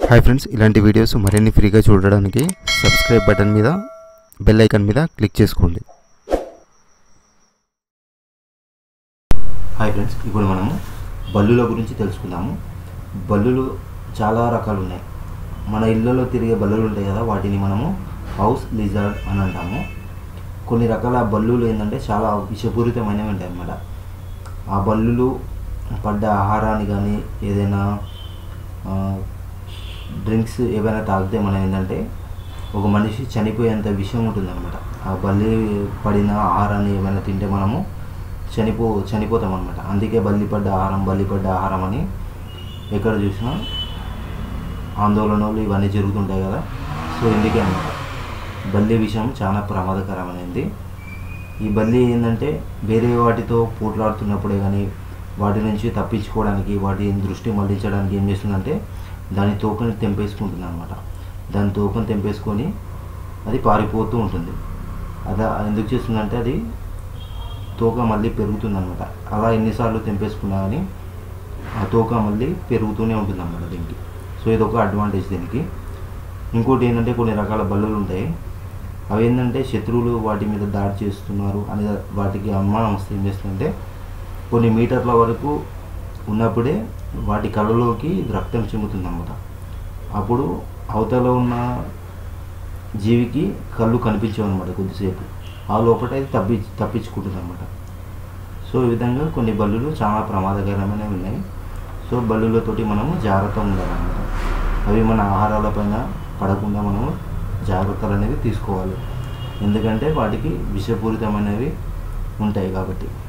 hi friends ఇలాంటి videos మరిన్ని ఫ్రీగా చూడడానికి సబ్స్క్రైబ్ బటన్ మీద బెల్ ఐకాన్ మీద క్లిక్ చేసుకోండి హాయ్ ఫ్రెండ్స్ ఇప్పుడు మనము బల్లుల గురించి తెలుసుకుందాము బల్లులు చాలా రకాలు ఉన్నాయి మన ఇళ్ళలో తిరిగే బల్లులు ఉంటాయి కదా వాటిని మనము హౌస్ లిజర్డ్ అని అంటాము కొన్ని రకాల బల్లులు ఏంటంటే చాలా విషపూరితమైనవి ఉంటాయి అన్నమాట ఆ బల్లులు పడ్డ ఆహారాన్ని కానీ ఏదైనా ఆ, డ్రింక్స్ ఏవైనా తాగితే మనం ఏంటంటే ఒక మనిషి చనిపోయేంత విషయం ఉంటుందన్నమాట ఆ బల్లి పడిన ఆహారాన్ని ఏమైనా తింటే మనము చనిపో చనిపోతాం అనమాట అందుకే బల్లి పడ్డ ఆహారం బల్లి పడ్డ ఆహారం అని ఎక్కడ చూసినా ఆందోళనలు ఇవన్నీ జరుగుతుంటాయి కదా సో ఇందుకే అనమాట బల్లి విషయం చాలా ప్రమాదకరమైనది ఈ బల్లి ఏంటంటే వేరే వాటితో పోట్లాడుతున్నప్పుడే కానీ వాటి నుంచి తప్పించుకోవడానికి వాటి దృష్టి మళ్లించడానికి ఏం చేస్తుందంటే దాని తోకని తెంపేసుకుంటుంది అనమాట దాని తోకని తెంపేసుకొని అది పారిపోతూ ఉంటుంది అదా ఎందుకు చేస్తుందంటే అది తోక మళ్ళీ పెరుగుతుంది అనమాట అలా ఎన్నిసార్లు తెంపేసుకున్నా కానీ ఆ తోక మళ్ళీ పెరుగుతూనే ఉంటుంది అనమాట దీనికి సో ఇది ఒక అడ్వాంటేజ్ దీనికి ఇంకోటి ఏంటంటే కొన్ని రకాల బల్లులు ఉంటాయి అవి ఏంటంటే శత్రువులు వాటి మీద దాడి చేస్తున్నారు అనే వాటికి అనుమానం వస్తే ఏం చేస్తుందంటే కొన్ని మీటర్ల వరకు ఉన్నప్పుడే వాటి కళ్ళలోకి రక్తం చిమ్ముతుంది అనమాట అప్పుడు అవతల ఉన్న జీవికి కళ్ళు కనిపించవు అనమాట కొద్దిసేపు ఆ లోపల అది తప్పి తప్పించుకుంటుంది అనమాట సో ఈ విధంగా కొన్ని బల్లులు చాలా ప్రమాదకరమైనవి ఉన్నాయి సో బల్లులతోటి మనము జాగ్రత్త ఉండాలన్నమాట అవి మన ఆహారాలపైన పడకుండా మనము జాగ్రత్తలు అనేవి తీసుకోవాలి ఎందుకంటే వాటికి విషపూరితమైనవి ఉంటాయి కాబట్టి